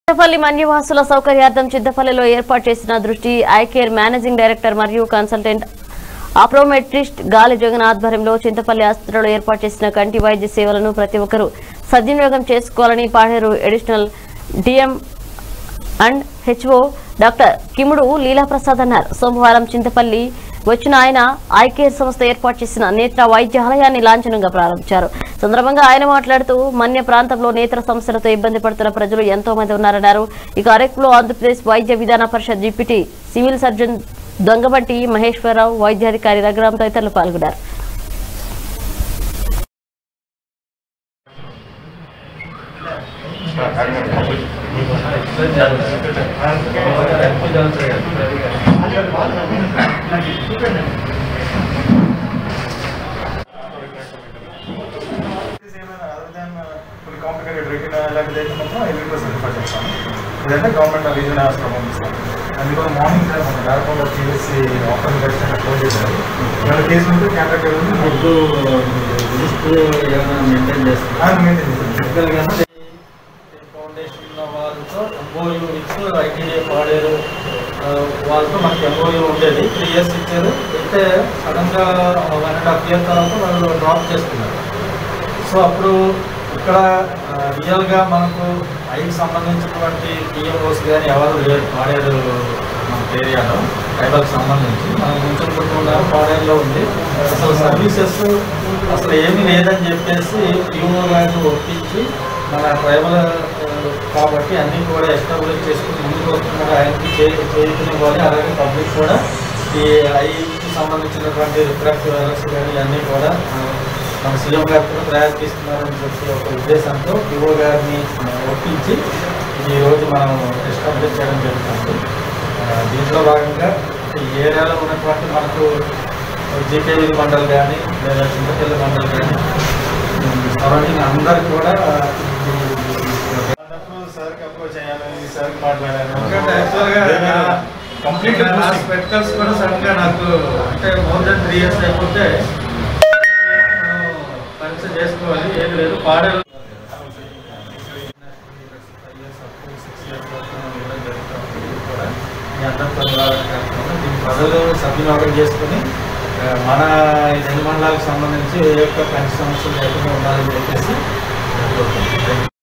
చింతపల్లి మన్యవాసుల సౌకర్యార్థం చింతపల్లిలో ఏర్పాటు చేసిన దృష్టి ఐకేర్ మేనేజింగ్ డైరెక్టర్ మరియు కన్సల్టెంట్ అప్రోమెట్రిస్ట్ గాలి జగన్ ఆధ్వర్యంలో చింతపల్లి ఆసుపత్రిలో ఏర్పాటు చేసిన కంటి వైద్య సేవలను ప్రతి ఒక్కరూ సద్వినియోగం చేసుకోవాలని Paderu additional DM and HO doctor Kimudu Leelaprasad అన్నారు సోమవారం చింతపల్లి వచ్చిన ఆయన ఐకేర్ సంస్థ ఏర్పాటు చేసిన నేత్ర వైద్యాలయాన్ని లాంఛనంగా ప్రారంభించారు సందర్భంగా ఆయన మాట్లాడుతూ మన్య ప్రాంతంలో నేత్ర సమస్యలతో ఇబ్బంది పడుతున్న ప్రజలు ఎంతో మంది ఉన్నారన్నారు ఈ కార్యక్రమంలో Andhra Pradesh Vaidya Vidhana Parishad deputy civil surgeon Dongabanti Maheswararao వైద్యాధికారి రఘురామ్ తదితరులు పాల్గొన్నారు కొన్ని కాంప్లికేటెడ్ రెటినా ఇలాంటిది అయితే మాత్రం ఎల్ఈడి కోసం రిఫర్ చేస్తాను ఇదంటే గవర్నమెంట్ రీజనల్ హాస్పిటల్ పంపిస్తాం అందుకని మార్నింగ్ సార్ మన డాక్టర్ వచ్చేసి ఆఫర్ ఖచ్చితంగా క్లోజ్ చేశారు ఇవాళ కేసు ఉంటే క్యాన్సర్ కేర్ ఉంది ఫుడ్ లిస్ట్ ఏమైనా మెయింటైన్ చేస్తున్నారు మెయింటైన్ చేస్తాం ఫౌండేషన్ వాళ్ళతో ఎంఓయూ విత్ ఐటీడీఏ పాడేరు ఆ, వాళ్ళతో మనకి ఎంఓయూ ఉండేది త్రీ ఇయర్స్ ఇచ్చారు అయితే సడన్గా వన్ అండ్ హాఫ్ ఇయర్ తర్వాత వాళ్ళు డ్రాప్ చేస్తున్నారు సో అప్పుడు ఇక్కడ ఆ, రియల్గా మనకు ఐకి సంబంధించినటువంటి పిఎంఓస్ కానీ ఎవరు లేరు పాడేరు మన ఏరియాలో ట్రైబల్కి సంబంధించి మనం కొంచెం కుటుంబంలో పాడేరులో ఉంది అసలు సర్వీసెస్ అసలు ఏమీ లేదని చెప్పేసి పిఓ గారిని ఒప్పించి మన ట్రైబల్ కాబట్టి అన్నీ కూడా ఎస్టాబ్లిష్ చేసుకుని ముందుకు వస్తున్నారు ఆయనకి చేయుకునివ్వాలి అలాగే పబ్లిక్ కూడా ఈ ఐకి సంబంధించినటువంటి రిఫ్రాక్టివ్ ఎర్రర్స్ కానీ అన్నీ కూడా ఆ, మన సీఎం గారు కూడా ప్రయత్నిస్తున్నారని చెప్పి ఒక ఉద్దేశంతో పిఓ గారిని ఆ, ఒప్పించి ఈ రోజు మనం ఎస్టాబ్లిష్ చేయడం జరుగుతుంది ఆ, దీంట్లో భాగంగా ఈ ఏరియాలో ఉన్నటువంటి మనకు జీకేవీ మండల్ కానీ లేదా చింతపల్లి మండల్ కానీ సరౌండింగ్ అందరు కూడా అన్నప్పుడు సార్కి అప్రోచ్ అయ్యాను సార్కి మాట్లాడాను ఎందుకంటే యాక్చువల్గా కంప్లీట్ నా స్పెక్టల్స్ కూడా సడన్గా నాకు అంటే మోర్ దెన్ త్రీ ఇయర్స్ అయిపోతే మనం పరీక్ష చేసుకోవాలి ఏం లేదు పాడేరు ప్రజలు సద్వినియోగం చేసుకుని ఆ, మన ఈ రెండు మండలాలకు సంబంధించి ఏ యొక్క కంటి సమస్యలు లేకుండా ఉండాలని చెప్పేసి కోరుకుంటున్నాను.